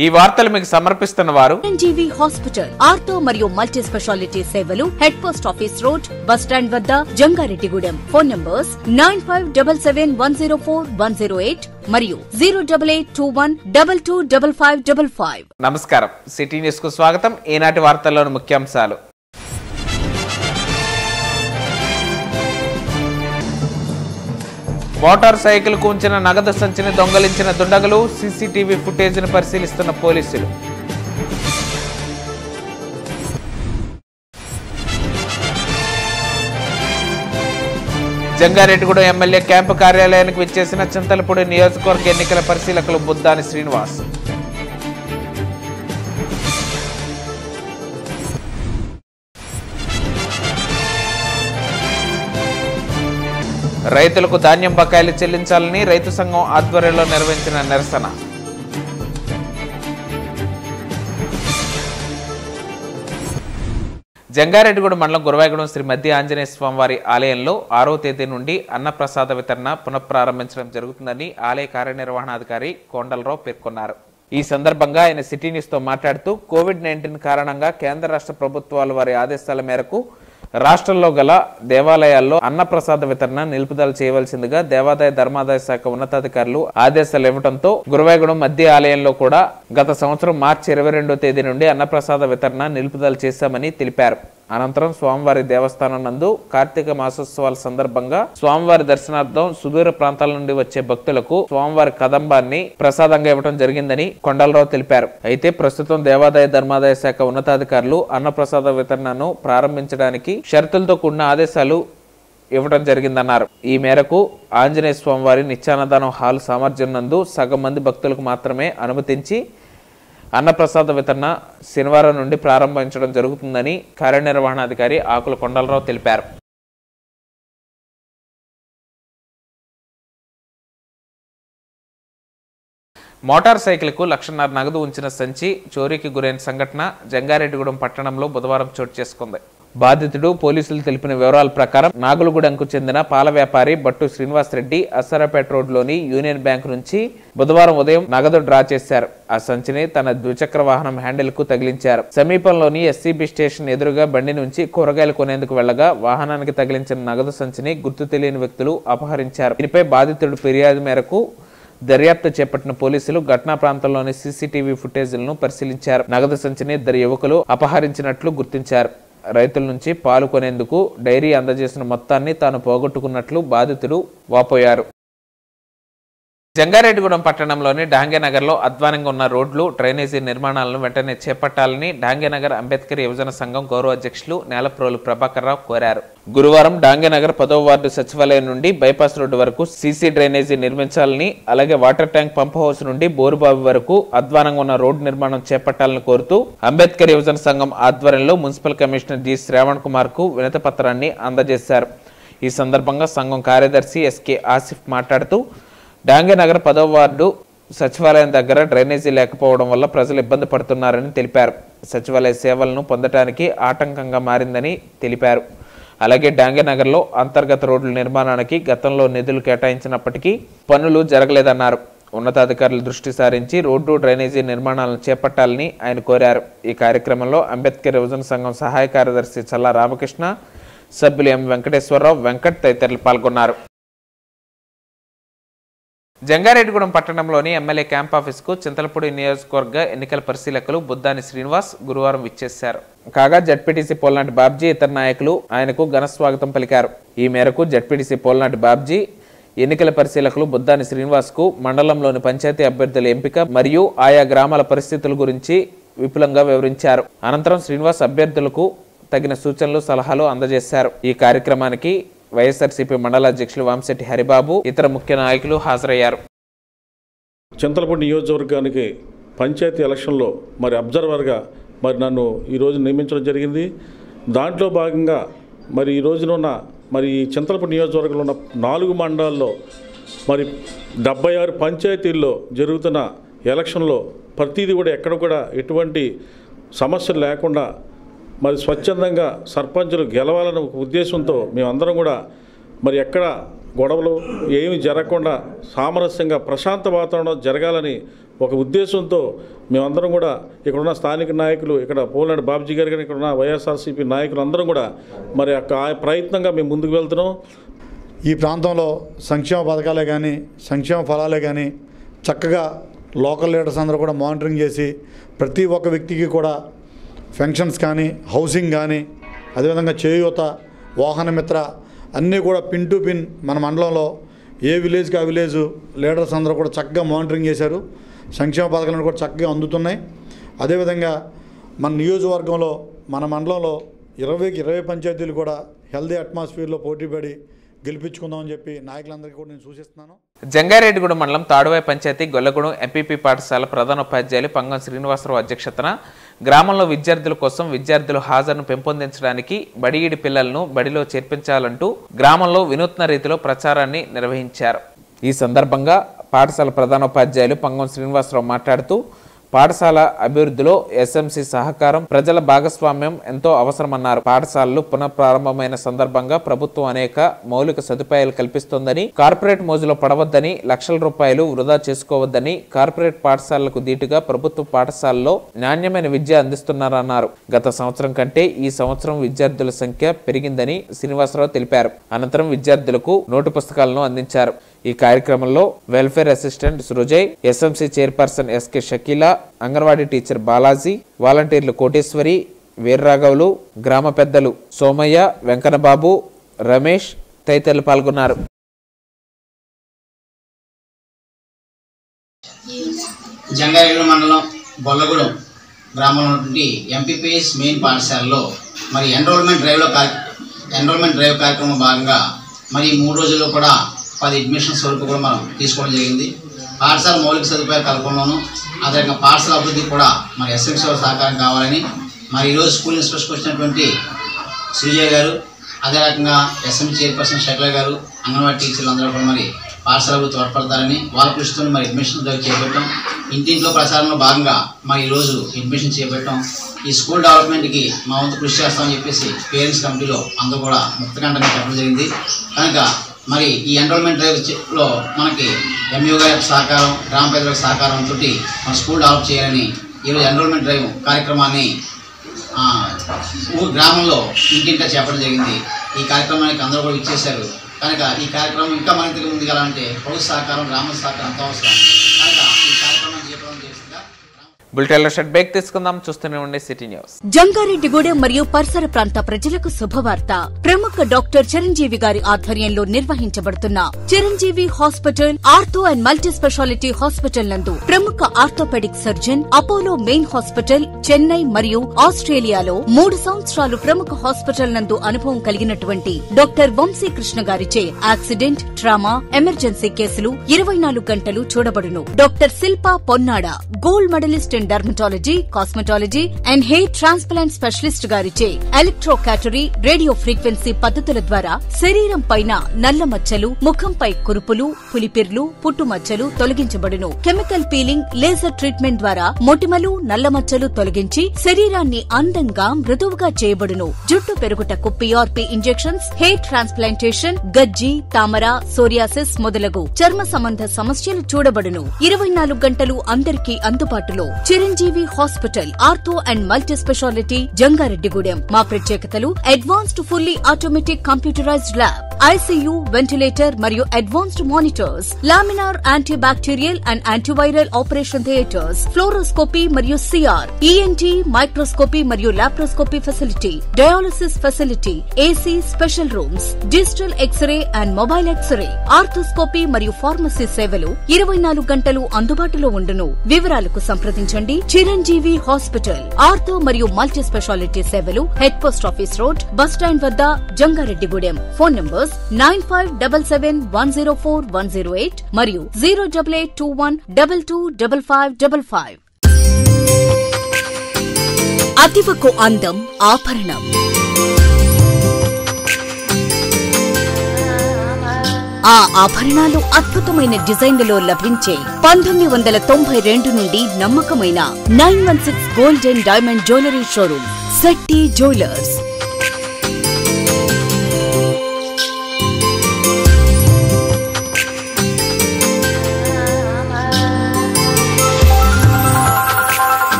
ఈ వార్తలు మీకు సమర్పిస్తున్న వారు ఎన్జీవీ హాస్పిటల్ ఆర్థో మరియు మల్టీ స్పెషాలిటీ సేవలు head post office road bus stand వద్ద Jangareddygudem phone numbers nine five double seven one zero four one zero eight మరియు zero double eight two one double two double five double five నమస్కారం city news కు స్వాగతం ఈనాటి వార్తల్లోని ముఖ్యాంశాలు motor cycle కు ఉంచిన నగదు సంచిని దొంగలించిన దుండగులు సీసీటీవీ ఫుటేజ్ను పరిశీలిస్తున్న పోలీసులు జంగారెడ్డిగూడెం ఎమ్మెల్యే క్యాంపు కార్యాలయానికి విచ్చేసిన చింతలపూడి నియోజకవర్గ ఎన్నికల పరిశీలకులు బుద్దాని శ్రీనివాస్ రైతులకు ధాన్యం బకాయిలు చెల్లించాలని రైతు సంఘం ఆధ్వర్యంలో నిర్వహించిన నిరసన జంగారెడ్డిగూడ మండలం గురవాయగూడెం శ్రీ మధ్య ఆంజనేయ స్వామివారి ఆలయంలో ఆరో తేదీ నుండి అన్నప్రసాద వితరణ పునఃప్రారంభించడం జరుగుతుందని ఆలయ కార్యనిర్వహణాధికారి కొండలరావు పేర్కొన్నారు ఈ సందర్భంగా ఆయన సిటీ న్యూస్తో మాట్లాడుతూ కోవిడ్ నైన్టీన్ కారణంగా కేంద్ర రాష్ట్ర ప్రభుత్వాల వారి ఆదేశాల మేరకు రాష్ట్రంలో గల దేవాలయాల్లో అన్నప్రసాద వితరణ నిలుపుదల చేయవలసిందిగా దేవాదాయ ధర్మాదాయ శాఖ ఉన్నతాధికారులు ఆదేశాలు ఇవ్వడంతో గురువాయగూడెం మధ్య ఆలయంలో కూడా గత సంవత్సరం మార్చి ఇరవై రెండో తేదీ నుండి అన్నప్రసాద వితరణ నిలుపుదల చేశామని తెలిపారు అనంతరం స్వామివారి దేవస్థానం నందు కార్తీక మాసోత్సవాల సందర్భంగా స్వామివారి దర్శనార్థం సుదూర ప్రాంతాల నుండి వచ్చే భక్తులకు స్వామివారి కదంబాన్ని ప్రసాదంగా ఇవ్వడం జరిగిందని కొండలరావు తెలిపారు అయితే ప్రస్తుతం దేవాదాయ ధర్మాదాయ శాఖ ఉన్నతాధికారులు అన్నప్రసాద వితరణను ప్రారంభించడానికి షరతులతో కూడిన ఆదేశాలు ఇవ్వడం జరిగిందన్నారు ఈ మేరకు ఆంజనేయ స్వామివారి నిత్యాన్నదానం హాల్ సామర్థ్యం నందు సగం మంది భక్తులకు మాత్రమే అనుమతించి అన్నప్రసాద వితరణ శనివారం నుండి ప్రారంభించడం జరుగుతుందని కార్యనిర్వహణాధికారి ఆకుల కొండలరావు తెలిపారు మోటార్ సైకిల్కు లక్షన్నర నగదు ఉంచిన సంచి చోరీకి గురైన సంఘటన జంగారెడ్డిగూడెం పట్టణంలో బుధవారం చోటు చేసుకుంది బాధితుడు పోలీసులు తెలిపిన వివరాల ప్రకారం నాగులగూడెంకు చెందిన పాల వ్యాపారి బట్టు శ్రీనివాస్ రెడ్డి అస్సారాపేట రోడ్లోని యూనియన్ బ్యాంక్ నుంచి బుధవారం ఉదయం నగదు డ్రా చేశారు ఆ సంచిని తన ద్విచక్ర వాహనం హ్యాండిల్ కు తగిలించారు సమీపంలోని ఎస్సీబీ స్టేషన్ ఎదురుగా బండి నుంచి కూరగాయలు కొనేందుకు వెళ్లగా వాహనానికి తగిలించిన నగదు సంచిని గుర్తు తెలియని వ్యక్తులు అపహరించారు దీనిపై బాధితుడు ఫిర్యాదు మేరకు దర్యాప్తు చేపట్టిన పోలీసులు ఘటనా ప్రాంతంలోని సీసీటీవీ ఫుటేజీలను పరిశీలించారు నగదు సంచిని ఇద్దరు యువకులు అపహరించినట్లు గుర్తించారు రైతుల నుంచి పాలు కొనేందుకు డైరీ అందజేసిన మొత్తాన్ని తాను పోగొట్టుకున్నట్లు బాధితుడు వాపోయారు జంగారెడ్డిగూడెం పట్టణంలోని డాంగేనగర్లో అధ్వానంగా ఉన్న రోడ్లు డ్రైనేజీ నిర్మాణాలను వెంటనే చేపట్టాలని డాంగేనగర్ అంబేద్కర్ యువజన సంఘం గౌరవ అధ్యక్షులు నేలప్రోలు ప్రభాకర్ రావు కోరారు గురువారం డాంగేనగర్ పదవ వార్డు సచివాలయం నుండి బైపాస్ రోడ్డు వరకు సీసీ డ్రైనేజీ నిర్మించాలని అలాగే వాటర్ ట్యాంక్ పంప్ హౌస్ నుండి బోరుబావి వరకు అధ్వానంగా ఉన్న రోడ్డు నిర్మాణం చేపట్టాలని కోరుతూ అంబేద్కర్ యువజన సంఘం ఆధ్వర్యంలో municipal commissioner G Shravan Kumar కు వినతి పత్రాన్ని అందజేశారు ఈ సందర్భంగా సంఘం కార్యదర్శి ఎస్కే ఆసిఫ్ మాట్లాడుతూ డాంగేనగర్ పదవ వార్డు సచివాలయం దగ్గర డ్రైనేజీ లేకపోవడం వల్ల ప్రజలు ఇబ్బంది పడుతున్నారని తెలిపారు సచివాలయ సేవలను పొందటానికి ఆటంకంగా మారిందని తెలిపారు అలాగే డాంగేనగర్లో అంతర్గత రోడ్ల నిర్మాణానికి గతంలో నిధులు కేటాయించినప్పటికీ పనులు జరగలేదన్నారు ఉన్నతాధికారులు దృష్టి సారించి రోడ్డు డ్రైనేజీ నిర్మాణాలను చేపట్టాలని ఆయన కోరారు ఈ కార్యక్రమంలో అంబేద్కర్ యువజన సంఘం సహాయ కార్యదర్శి చల్లా రామకృష్ణ సభ్యులు ఎం వెంకటేశ్వరరావు వెంకట్ తదితరులు పాల్గొన్నారు జంగారెడ్డిగూడెం పట్టణంలోని ఎమ్మెల్యే క్యాంప్ ఆఫీస్కు చింతలపూడి నియోజకవర్గ ఎన్నికల పరిశీలకులు బుద్దాని శ్రీనివాస్ గురువారం విచ్చేశారు కాగా జడ్పీటీసీ పోల్నాటి బాబ్జీ ఇతర నాయకులు ఆయనకు ఘన స్వాగతం పలికారు ఈ మేరకు జడ్పీటీసీ పోల్నాటి బాబ్జీ ఎన్నికల పరిశీలకులు బుద్దాని శ్రీనివాస్కు మండలంలోని పంచాయతీ అభ్యర్థుల ఎంపిక మరియు ఆయా గ్రామాల పరిస్థితుల గురించి విపులంగా వివరించారు అనంతరం శ్రీనివాస్ అభ్యర్థులకు తగిన సూచనలు సలహాలు అందజేశారు ఈ కార్యక్రమానికి వైఎస్ఆర్సీపీ మండల అధ్యక్షులు వాంశెట్టి హరిబాబు ఇతర ముఖ్య నాయకులు హాజరయ్యారు చింతలపూడి నియోజకవర్గానికి పంచాయతీ ఎలక్షన్లో మరి అబ్జర్వర్గా మరి నన్ను ఈరోజు నియమించడం జరిగింది దాంట్లో భాగంగా మరి ఈ రోజున ఉన్న మరి ఈ చింతలపూడి నియోజకవర్గంలో ఉన్న నాలుగు మండలాల్లో మరి డెబ్బై ఆరు పంచాయతీల్లో జరుగుతున్న ఎలక్షన్లో ప్రతిదీ కూడా ఎక్కడ కూడా ఎటువంటి సమస్యలు లేకుండా మరి స్వచ్ఛందంగా సర్పంచులు గెలవాలనే ఒక ఉద్దేశంతో మేమందరం కూడా మరి ఎక్కడ గొడవలు ఏమి జరగకుండా సామరస్యంగా ప్రశాంత వాతావరణం జరగాలని ఒక ఉద్దేశంతో మేమందరం కూడా ఇక్కడున్న స్థానిక నాయకులు ఇక్కడ పోలనాడు బాబుజీ గారు కానీ ఇక్కడ ఉన్న వైఎస్ఆర్సీపీ నాయకులు అందరం కూడా మరి యొక్క ఆ ప్రయత్నంగా మేము ముందుకు వెళ్తున్నాం ఈ ప్రాంతంలో సంక్షేమ పథకాలే కానీ సంక్షేమ ఫలాలే కానీ చక్కగా లోకల్ లీడర్స్ అందరూ కూడా మానిటరింగ్ చేసి ప్రతి ఒక్క వ్యక్తికి కూడా ఫెన్షన్స్ కానీ హౌసింగ్ కానీ అదేవిధంగా చేయూత వాహన మిత్ర అన్నీ కూడా పిన్ టు పిన్ మన మండలంలో ఏ విలేజ్కి ఆ విలేజ్ లీడర్స్ అందరూ కూడా చక్కగా మానిటరింగ్ చేశారు సంక్షేమ పథకాలను కూడా చక్కగా అందుతున్నాయి అదేవిధంగా మన నియోజకవర్గంలో మన మండలంలో ఇరవైకి ఇరవై పంచాయతీలు కూడా హెల్దీ అట్మాస్ఫియర్లో పోటీపడి గెలిపించుకుందామని చెప్పి నాయకులందరికీ కూడా నేను సూచిస్తున్నాను జంగారెడ్డిగూడెం మండలం తాడువాయి పంచాయతీ గొల్లగూడెం ఎంపీపీ పాఠశాల ప్రధానోపాధ్యాయులు పంగం శ్రీనివాసరావు అధ్యక్షతన గ్రామంలో విద్యార్థుల కోసం విద్యార్థుల హాజరును పెంపొందించడానికి బడిగిడి పిల్లలను బడిలో చేర్పించాలంటూ గ్రామంలో వినూత్న రీతిలో ప్రచారాన్ని నిర్వహించారు ఈ సందర్భంగా పాఠశాల ప్రధానోపాధ్యాయులు పంగం శ్రీనివాసరావు మాట్లాడుతూ పాఠశాల అభివృద్ధిలో ఎస్ఎంసి సహకారం ప్రజల భాగస్వామ్యం ఎంతో అవసరమన్నారు పాఠశాలలు పునఃప్రారంభమైన సందర్భంగా ప్రభుత్వం అనేక మౌలిక సదుపాయాలు కల్పిస్తోందని కార్పొరేట్ మోజులో పడవద్దని లక్షల రూపాయలు వృధా చేసుకోవద్దని కార్పొరేట్ పాఠశాలలకు దీటుగా ప్రభుత్వ పాఠశాలలో నాణ్యమైన విద్య అందిస్తున్నారన్నారు గత సంవత్సరం కంటే ఈ సంవత్సరం విద్యార్థుల సంఖ్య పెరిగిందని శ్రీనివాసరావు తెలిపారు అనంతరం విద్యార్థులకు నోటు పుస్తకాలను అందించారు ఈ కార్యక్రమంలో welfare assistant Srujay SMC chairperson SK Shakeela Anganwadi teacher Balaji వాలంటీర్లు కోటేశ్వరి వీర్రాఘవులు గ్రామ పెద్దలు సోమయ్య వెంకన్నబాబు రమేష్ తదితరులు పాల్గొన్నారు జంగారెడ్డి మండలం బొల్లగూడెం గ్రామంలో ఉన్నటువంటి ఎంపీపీఎస్ మెయిన్ పాఠశాలలో మరి ఎన్రోల్మెంట్ డ్రైవ్లో కార్య ఎన్రోల్మెంట్ డ్రైవ్ కార్యక్రమం భాగంగా మరి ఈ మూడు రోజుల్లో కూడా పది అడ్మిషన్స్ వరకు కూడా మనం తీసుకోవడం జరిగింది పాఠశాల మౌలిక సదుపాయాల కల్పనలోను అదేవిధంగా పాఠశాల అభివృద్ధికి కూడా మరి ఎస్ఎంసీ వారి సహకారం కావాలని మరి ఈరోజు స్కూల్ ఇన్స్పెక్టర్కి వచ్చినటువంటి శ్రీజయ్ గారు అదే రకంగా ఎస్ఎంసీ చైర్పర్సన్ షక్ల గారు అంగన్వాడీ టీచర్లు అందరూ కూడా మరి పాఠశాలకు తోడ్పడతారని వాళ్ళ కృషితో మరి అడ్మిషన్ డ్రైవ్ చేపట్టాం ఇంటింట్లో ప్రచారంలో భాగంగా మరి ఈరోజు అడ్మిషన్ చేపట్టాం ఈ స్కూల్ డెవలప్మెంట్కి మా వంతు కృషి చేస్తామని చెప్పేసి పేరెంట్స్ కమిటీలో అందరూ కూడా ముక్తకంఠంగా చెప్పడం జరిగింది కనుక మరి ఈ ఎన్రోల్మెంట్ డ్రైవ్ చే- లో మనకి ఎంయూ గారి సహకారం గ్రామ పెద్దల సహకారంతో మన స్కూల్ డెవలప్ చేయాలని ఈరోజు ఎన్రోల్మెంట్ డ్రైవ్ కార్యక్రమాన్ని ఆ, ఊరు గ్రామంలో ఇంటింటా చేపట్టడం జరిగింది ఈ కార్యక్రమానికి అందరూ కూడా ఇచ్చేశారు కనుక ఈ కార్యక్రమం ఇంకా మరింతగా ముందుకెళ్ళాలంటే ప్రభుత్వ సహకారం గ్రామ సహకారం ఎంతో అవసరం కనుక ఈ కార్యక్రమం చేపట్టడం చేస్తుందిగా బులెటిన్లో షర్ట్ బ్రేక్ తీసుకుందాం చూస్తూనే ఉండే సిటీ న్యూస్ జంగారెడ్డిగూడెం మరియు పరిసర ప్రాంత ప్రజలకు శుభవార్త ప్రముఖ డాక్టర్ చిరంజీవి గారి ఆధ్వర్యంలో నిర్వహించబడుతున్న Chiranjeevi hospital ortho and multi speciality hospital నందు ప్రముఖ orthopaedic surgeon Apollo main hospital Chennai మరియు ఆస్ట్రేలియాలో మూడు సంవత్సరాలు ప్రముఖ హాస్పిటల్ నందు అనుభవం కలిగినటువంటి డాక్టర్ వంశీ కృష్ణ గారిచే యాక్సిడెంట్ ట్రామా ఎమర్జెన్సీ కేసులు ఇరవై నాలుగు గంటలు చూడబడును doctor Shilpa Ponnada gold medalist in dermatology cosmetology and hair transplant specialist గారిచే ఎలక్ట్రో క్యాటరీ రేడియో ఫ్రీక్వెన్సీ పద్ధతుల ద్వారా శరీరం పైన నల్ల మచ్చలు ముఖంపై కురుపులు పులిపిర్లు పుట్టుమచ్చలు తొలగించబడును కెమికల్ పీలింగ్ లేజర్ ట్రీట్మెంట్ ద్వారా మొటిమలు నల్ల మచ్చలు తొలగించి శరీరాన్ని అందంగా మృదువుగా చేయబడును జుట్టు పెరుగుటకు పిఆర్పి ఇంజెక్షన్స్ హెయిర్ ట్రాన్స్ప్లాంటేషన్ గజ్జి తామర సోరియాసిస్ మొదలగు చర్మ సంబంధ సమస్యలు చూడబడును ఇరవై నాలుగు గంటలు అందరికీ అందుబాటులో Chiranjeevi hospital ortho and multi speciality Jangareddygudem మా ప్రత్యేకతలు advanced fully automatic computerized lab ICU ventilator మరియు advanced monitors laminar anti bacterial and antiviral operation theatres fluoroscopy మరియు సిఆర్ ఈఎన్టీ మైక్రోస్కోపీ మరియు laparoscopy facility dialysis facility AC special rooms digital X ray and mobile X ray arthroscopy మరియు pharmacy సేవలు ఇరవై నాలుగు గంటలు అందుబాటులో ఉండును వివరాలకు సంప్రదించండి చిరంజీవి హాస్పిటల్ ఆర్థో మరియు మల్టీ స్పెషాలిటీ సేవలు head post office road bus stand వద్ద Jangareddygudem phone numbers nine five double seven one zero four one zero eight మరియు zero double eight two one double two double five double five అతివకు అందం ఆభరణం ఆ ఆభరణాలు అద్భుతమైన డిజైన్లలో లభించే పంతొమ్మిది వందల తొంభై రెండు నుండి నమ్మకమైన nine one six gold and diamond jewellery showroom Shetty jewellers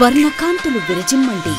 స్వర్ణకాంతులు విరజిమ్మండి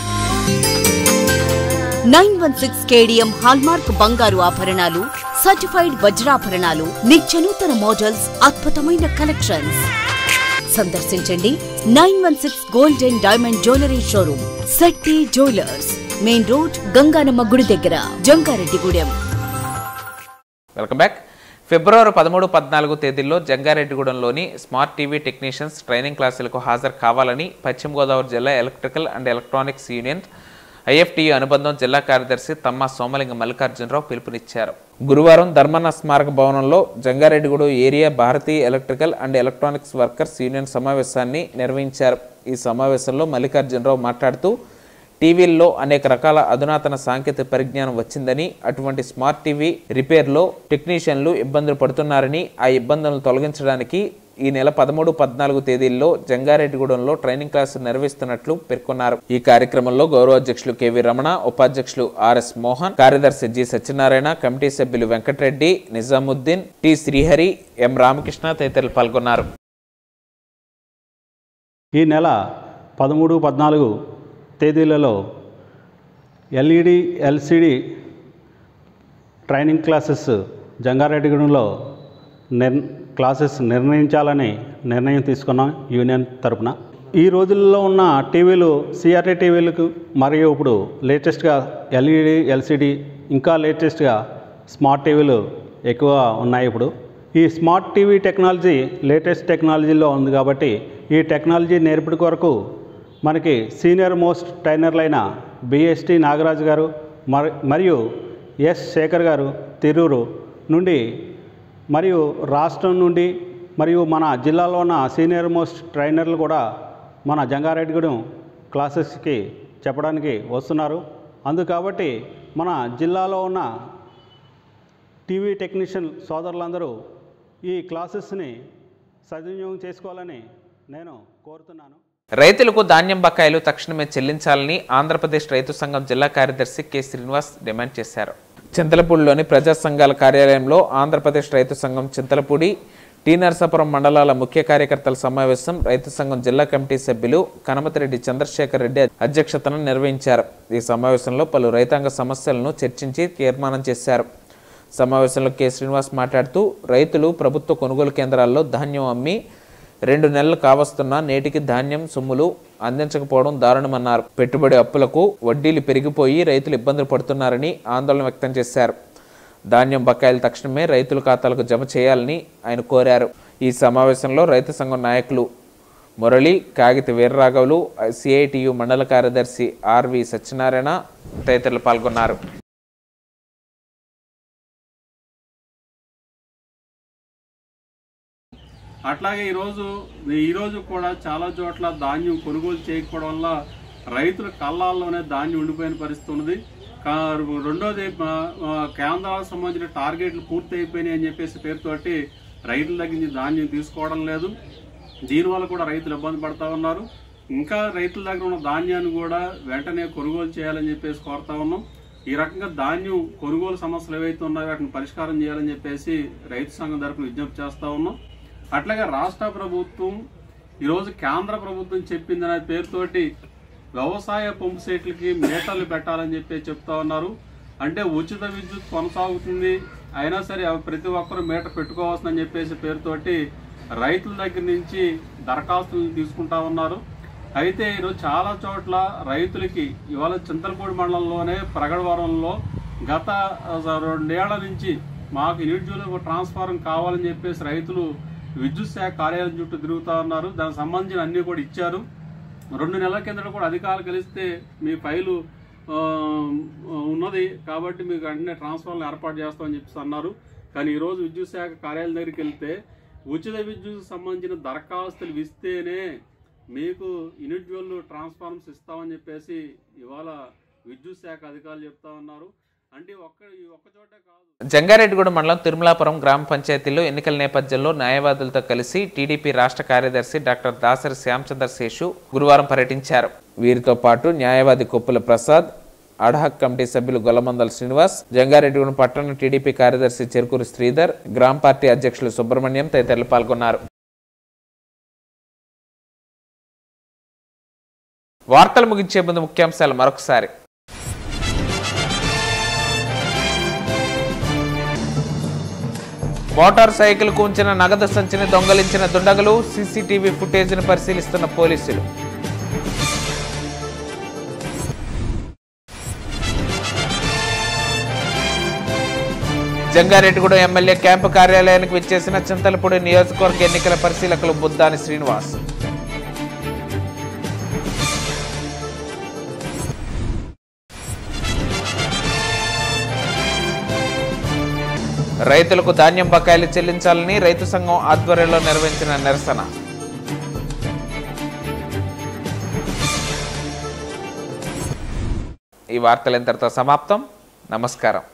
nine one six KDM hallmark బంగారు ఆభరణాలు సర్టిఫైడ్ వజ్రాభరణాలు నిత్యనూతన మోడల్స్ అద్భుతమైన కలెక్షన్స్ సందర్శించండి nine one six gold and diamond jewellery showroom Shetty jewellers main road Ganganamma గుడి దగ్గర జంగారెడ్డిగూడెం వెల్కమ్ బ్యాక్ ఫిబ్రవరి పదమూడు పద్నాలుగు తేదీల్లో జంగారెడ్డిగూడెంలోని స్మార్ట్ టీవీ టెక్నీషియన్స్ ట్రైనింగ్ క్లాసులకు హాజరు కావాలని పశ్చిమ గోదావరి జిల్లా electrical and electronics union IFTU అనుబంధం జిల్లా కార్యదర్శి తమ్మ సోమలింగ మల్లికార్జునరావు పిలుపునిచ్చారు గురువారం ధర్మన్న స్మారక భవనంలో Jangareddiguda area Bharatiya electrical and electronics workers union సమావేశాన్ని నిర్వహించారు ఈ సమావేశంలో మల్లికార్జునరావు మాట్లాడుతూ టీవీల్లో అనేక రకాల అధునాతన సాంకేతిక పరిజ్ఞానం వచ్చిందని అటువంటి స్మార్ట్ టీవీ రిపేర్లో టెక్నీషియన్లు ఇబ్బందులు పడుతున్నారని ఆ ఇబ్బందులను తొలగించడానికి ఈ నెల పదమూడు పద్నాలుగు తేదీల్లో జంగారెడ్డిగూడెంలో ట్రైనింగ్ క్లాసు నిర్వహిస్తున్నట్లు పేర్కొన్నారు ఈ కార్యక్రమంలో గౌరవ అధ్యక్షులు కెవి రమణ ఉపాధ్యక్షులు ఆర్ఎస్ మోహన్ కార్యదర్శి జి సత్యనారాయణ కమిటీ సభ్యులు వెంకటరెడ్డి నిజాముద్దీన్ టి శ్రీహరి ఎం రామకృష్ణ తదితరులు పాల్గొన్నారు ఈ నెల పదమూడు పద్నాలుగు తేదీలలో ఎల్ఈడి ఎల్సిడి ట్రైనింగ్ క్లాసెస్ జంగారెడ్డిగూడెంలో నిర్ క్లాసెస్ నిర్ణయించాలని నిర్ణయం తీసుకున్నాం యూనియన్ తరపున ఈ రోజుల్లో ఉన్న టీవీలు సిఆర్టీ టీవీలకు మరియు ఇప్పుడు లేటెస్ట్గా ఎల్ఈడి ఎల్సిడి ఇంకా లేటెస్ట్గా స్మార్ట్ టీవీలు ఎక్కువ ఉన్నాయి ఇప్పుడు ఈ స్మార్ట్ టీవీ టెక్నాలజీ లేటెస్ట్ టెక్నాలజీలో ఉంది కాబట్టి ఈ టెక్నాలజీ నేర్పిడి కొరకు మనకి సీనియర్ మోస్ట్ ట్రైనర్లైన బిఎస్టి నాగరాజు గారు మరి మరియు ఎస్ శేఖర్ గారు తిరూరు నుండి మరియు రాష్ట్రం నుండి మరియు మన జిల్లాలో ఉన్న సీనియర్ మోస్ట్ ట్రైనర్లు కూడా మన జంగారెడ్డిగూడెం క్లాసెస్కి చెప్పడానికి వస్తున్నారు అందు కాబట్టి మన జిల్లాలో ఉన్న టీవీ టెక్నీషియన్ సోదరులందరూ ఈ క్లాసెస్ని సద్వినియోగం చేసుకోవాలని నేను కోరుతున్నాను రైతులకు ధాన్యం బకాయిలు తక్షణమే చెల్లించాలని ఆంధ్రప్రదేశ్ రైతు సంఘం జిల్లా కార్యదర్శి కె శ్రీనివాస్ డిమాండ్ చేశారు చింతలపూడిలోని ప్రజా సంఘాల కార్యాలయంలో ఆంధ్రప్రదేశ్ రైతు సంఘం చింతలపూడి టీ నరసాపురం మండలాల ముఖ్య కార్యకర్తల సమావేశం రైతు సంఘం జిల్లా కమిటీ సభ్యులు కనమతిరెడ్డి చంద్రశేఖర్ రెడ్డి అధ్యక్షతన నిర్వహించారు ఈ సమావేశంలో పలు రైతాంగ సమస్యలను చర్చించి తీర్మానం చేశారు సమావేశంలో కె శ్రీనివాస్ మాట్లాడుతూ రైతులు ప్రభుత్వ కొనుగోలు కేంద్రాల్లో ధాన్యం అమ్మి రెండు నెలలు కావస్తున్నా నేటికి ధాన్యం సొమ్ములు అందించకపోవడం దారుణమన్నారు పెట్టుబడి అప్పులకు వడ్డీలు పెరిగిపోయి రైతులు ఇబ్బందులు పడుతున్నారని ఆందోళన వ్యక్తం చేశారు ధాన్యం బకాయిలు తక్షణమే రైతుల ఖాతాలకు జమ చేయాలని ఆయన కోరారు ఈ సమావేశంలో రైతు సంఘం నాయకులు మురళి కాగిత వీర్రాఘవులు సిఐటియు మండల కార్యదర్శి ఆర్వి సత్యనారాయణ తదితరులు పాల్గొన్నారు అట్లాగే ఈరోజు ఈరోజు కూడా చాలా చోట్ల ధాన్యం కొనుగోలు చేయకపోవడం వల్ల రైతుల కళ్ళాల్లోనే ధాన్యం ఉండిపోయిన పరిస్థితి ఉన్నది కా- రెండోది మా- మా కేంద్రాలకు సంబంధించిన టార్గెట్లు పూర్తి అయిపోయినాయి అని చెప్పేసి పేరుతోటి రైతుల దగ్గర నుంచి ధాన్యం తీసుకోవడం లేదు దీనివల్ల కూడా రైతులు ఇబ్బంది పడతా ఉన్నారు ఇంకా రైతుల దగ్గర ఉన్న ధాన్యాన్ని కూడా వెంటనే కొనుగోలు చేయాలని చెప్పేసి కోరుతా ఉన్నాం ఈ రకంగా ధాన్యం కొనుగోలు సమస్యలు ఏవైతే ఉన్నాయో వాటిని పరిష్కారం చేయాలని చెప్పేసి రైతు సంఘం తరపున విజ్ఞప్తి చేస్తా ఉన్నాం అట్లాగే రాష్ట్ర ప్రభుత్వం ఈరోజు కేంద్ర ప్రభుత్వం చెప్పింది అనే పేరుతోటి వ్యవసాయ పంపు సెట్లకి మీటర్లు పెట్టాలని చెప్పి చెప్తా ఉన్నారు అంటే ఉచిత విద్యుత్ కొనసాగుతుంది అయినా సరే అవి ప్రతి ఒక్కరూ మీటర్ పెట్టుకోవాల్సిందని చెప్పేసి పేరుతోటి రైతుల దగ్గర నుంచి దరఖాస్తులు తీసుకుంటా ఉన్నారు అయితే ఈరోజు చాలా చోట్ల రైతులకి ఇవాళ చింతలపూడి మండలంలోనే ప్రగడవరంలో గత ఆ, రెండేళ్ల నుంచి మాకు ఇండివిజువల్ ట్రాన్స్ఫార్మర్ కావాలని చెప్పేసి రైతులు విద్యుత్ శాఖ కార్యాలయం చుట్టూ తిరుగుతా ఉన్నారు దానికి సంబంధించిన అన్ని కూడా ఇచ్చారు రెండు నెలల కిందట కూడా అధికారులు కలిస్తే మీ ఫైలు ఆ, ఉన్నది కాబట్టి మీకు వెంటనే ట్రాన్స్ఫార్మర్ ఏర్పాటు చేస్తామని చెప్పేసి అన్నారు కానీ ఈరోజు విద్యుత్ శాఖ కార్యాలయం దగ్గరికి వెళ్తే ఉచిత విద్యుత్ సంబంధించిన దరఖాస్తులు ఇస్తేనే మీకు ఇండివిజువల్ ట్రాన్స్ఫార్మర్స్ ఇస్తామని చెప్పేసి ఇవాళ విద్యుత్ శాఖ అధికారులు చెప్తా ఉన్నారు అంటే ఒక్క ఈ ఒక్క చోటే కాదు జంగారెడ్డిగూడెం మండలం తిరుమలాపురం గ్రామ పంచాయతీలో ఎన్నికల నేపథ్యంలో న్యాయవాదులతో కలిసి టీడీపీ రాష్ట్ర కార్యదర్శి డాక్టర్ దాసరి శ్యాంచందర్ శేషు గురువారం పర్యటించారు వీరితో పాటు న్యాయవాది కొప్పుల ప్రసాద్ అడహక్ కమిటీ సభ్యులు గొల్లమందల శ్రీనివాస్ జంగారెడ్డిగూడెం పట్టణ టీడీపీ కార్యదర్శి చెరుకూరు శ్రీధర్ గ్రామ పార్టీ అధ్యక్షులు సుబ్రహ్మణ్యం తదితరులు పాల్గొన్నారు వార్తలు ముగించే ముందు ముఖ్యాంశాలు మరొకసారి మోటార్ సైకిల్ ఉంచిన నగదు సంచిని దొంగలించిన దుండగులు సీసీటీవీ ఫుటేజ్ను పరిశీలిస్తున్న పోలీసులు జంగారెడ్డిగూడెం ఎమ్మెల్యే క్యాంపు కార్యాలయానికి విచ్చేసిన చింతలపూడి నియోజకవర్గ ఎన్నికల పరిశీలకులు బుద్దాని శ్రీనివాస్ రైతులకు ధాన్యం బకాయిలు చెల్లించాలని రైతు సంఘం ఆధ్వర్యంలో నిర్వహించిన నిరసన ఈ వార్తలు ఇంతటితో సమాప్తం నమస్కారం